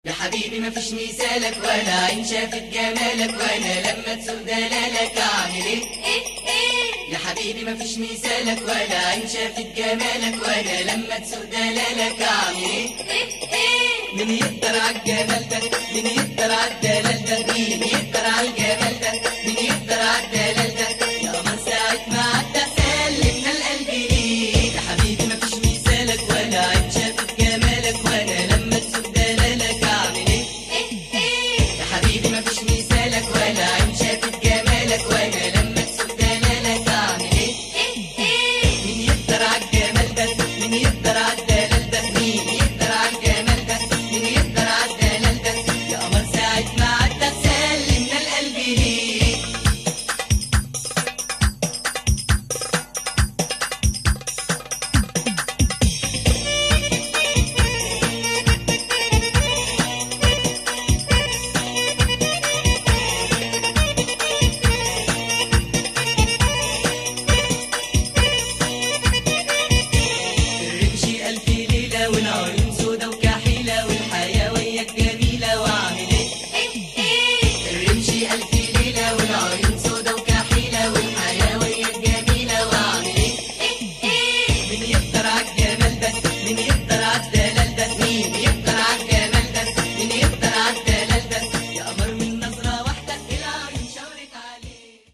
يا حبيبي ما فيش مثالك ولا عين شافت جمالك وانا لما تسوق دلالك اعمل ايه ايه ايه يا حبيبي ما فيش مثالك ولا عين شافت جمالك وانا لما تسوق دلالك اعمل ايه ايه ايه مين يقدر عالجمال ده مين يقدر عالدلال ده مين يقدر عالجمال ده مين يقدر عالدلال ده